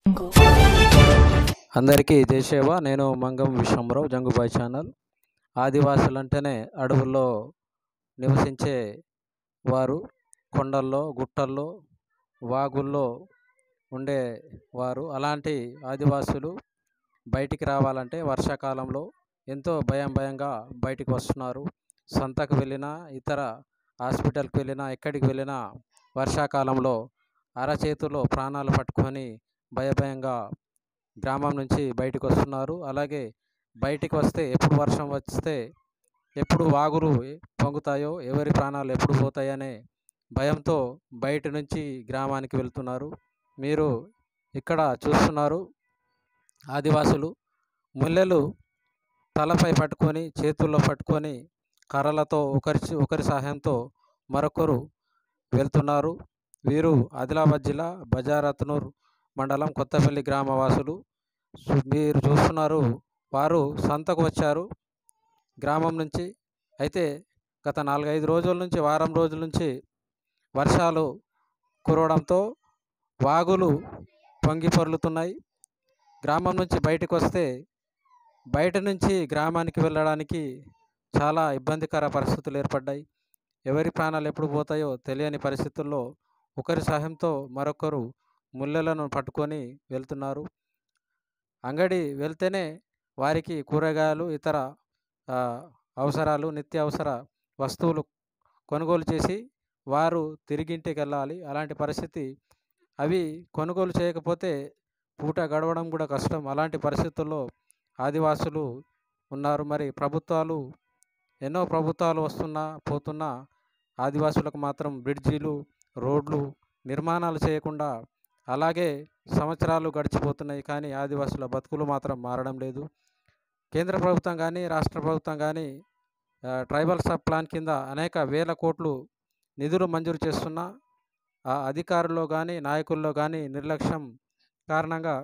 అందరికీ జయసేవ నేను మంగం విశ్వంరావు జంగుబాయ్ ఛానల్ ఆదివాసులు అంటేనే అడవుల్లో నివసించే వారు కొండల్లో గుట్టల్లో వాగుల్లో ఉండే వారు అలాంటి ఆదివాసులు బయటికి రావాలంటే వర్షాకాలంలో ఎంతో భయం భయంగా బయటికి వస్తున్నారు సంతకు వెళ్ళినా ఇతర హాస్పిటల్కి వెళ్ళినా ఎక్కడికి వెళ్ళినా వర్షాకాలంలో అరచేతిలో ప్రాణాలు పట్టుకొని భయభయంగా గ్రామం నుంచి బయటకు వస్తున్నారు అలాగే బయటికి వస్తే ఎప్పుడు వర్షం వస్తే ఎప్పుడు వాగులు పొంగుతాయో ఎవరి ప్రాణాలు ఎప్పుడు పోతాయనే భయంతో బయట నుంచి గ్రామానికి వెళ్తున్నారు మీరు ఇక్కడ చూస్తున్నారు ఆదివాసులు ముల్లెలు తలపై పట్టుకొని చేతుల్లో పట్టుకొని కర్రలతో ఒకరి ఒకరి సహాయంతో మరొకరు వెళ్తున్నారు వీరు ఆదిలాబాద్ జిల్లా బజారత్నూర్ మండలం కొత్తపల్లి గ్రామవాసులు సు- మీరు చూస్తున్నారు వారు సంతకు వచ్చారు గ్రామం నుంచి అయితే గత నాలుగైదు రోజుల నుంచి వారం రోజుల నుంచి వర్షాలు కురవడంతో వాగులు పొంగి పొర్లుతున్నాయి గ్రామం నుంచి బయటకు వస్తే బయట నుంచి గ్రామానికి వెళ్ళడానికి చాలా ఇబ్బందికర పరిస్థితులు ఏర్పడ్డాయి ఎవరి ప్రాణాలు ఎప్పుడు పోతాయో తెలియని పరిస్థితుల్లో ఒకరి సహాయంతో మరొకరు ముళ్ళలను పట్టుకొని వెళ్తున్నారు అంగడి వెళ్తేనే వారికి కూరగాయలు ఇతర ఆ, అవసరాలు నిత్యావసర వస్తువులు కొనుగోలు చేసి వారు తిరిగింటికి వెళ్ళాలి అలాంటి పరిస్థితి అవి కొనుగోలు చేయకపోతే పూట గడవడం కూడా కష్టం అలాంటి పరిస్థితుల్లో ఆదివాసులు ఉన్నారు మరి ప్రభుత్వాలు ఎన్నో ప్రభుత్వాలు వస్తున్నా పోతున్నా ఆదివాసులకు మాత్రం బ్రిడ్జీలు రోడ్లు నిర్మాణాలు చేయకుండా అలాగే సంవత్సరాలు గడిచిపోతున్నాయి కానీ ఆదివాసుల బతుకులు మాత్రం మారడం లేదు కేంద్ర ప్రభుత్వం కానీ రాష్ట్ర ప్రభుత్వం కానీ ఆ, ట్రైబల్ సబ్ ప్లాన్ కింద అనేక వేల కోట్లు నిధులు మంజూరు చేస్తున్నా ఆ అధికారుల్లో కానీ నాయకుల్లో కానీ నిర్లక్ష్యం కారణంగా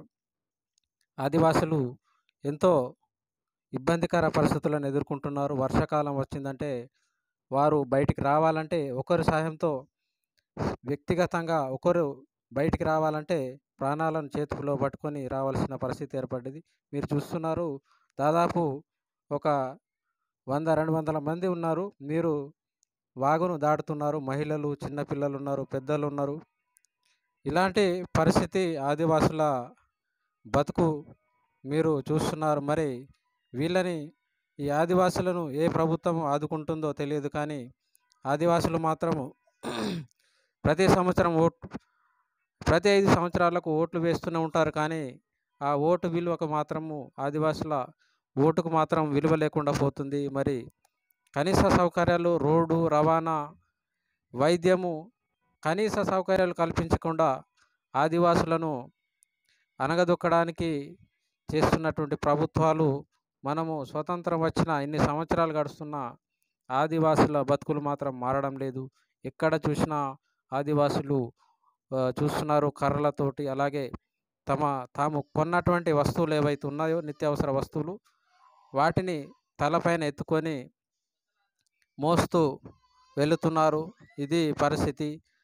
ఆదివాసులు ఎంతో ఇబ్బందికర పరిస్థితులను ఎదుర్కొంటున్నారు వర్షాకాలం వచ్చిందంటే వారు బయటికి రావాలంటే ఒకరి సహాయంతో వ్యక్తిగతంగా ఒకరు బయటికి రావాలంటే ప్రాణాలను చేతిలో పట్టుకొని రావాల్సిన పరిస్థితి ఏర్పడ్డది మీరు చూస్తున్నారు దాదాపు ఒక వంద రెండు వందల మంది ఉన్నారు మీరు వాగును దాటుతున్నారు మహిళలు చిన్నపిల్లలు ఉన్నారు పెద్దలు ఉన్నారు ఇలాంటి పరిస్థితి ఆదివాసుల బతుకు మీరు చూస్తున్నారు మరి వీళ్ళని ఈ ఆదివాసులను ఏ ప్రభుత్వం ఆదుకుంటుందో తెలియదు కానీ ఆదివాసులు మాత్రము ప్రతి సంవత్సరం ఓట్ ప్రతి ఐదు సంవత్సరాలకు ఓట్లు వేస్తూనే ఉంటారు కానీ ఆ ఓటు విలువకు మాత్రము ఆదివాసుల ఓటుకు మాత్రం విలువ లేకుండా పోతుంది మరి కనీస సౌకర్యాలు రోడ్డు రవాణా వైద్యము కనీస సౌకర్యాలు కల్పించకుండా ఆదివాసులను అనగదొక్కడానికి చేస్తున్నటువంటి ప్రభుత్వాలు మనము స్వతంత్రం వచ్చిన ఇన్ని సంవత్సరాలు గడుస్తున్న ఆదివాసుల బతుకులు మాత్రం మారడం లేదు ఎక్కడ చూసినా ఆదివాసులు ఆ, చూస్తున్నారు కర్రలతోటి అలాగే తమ తాము కొన్నటువంటి వస్తువులు ఏవైతే ఉన్నాయో నిత్యావసర వస్తువులు వాటిని తలపైన ఎత్తుకొని మోస్తూ వెళుతున్నారు ఇది పరిస్థితి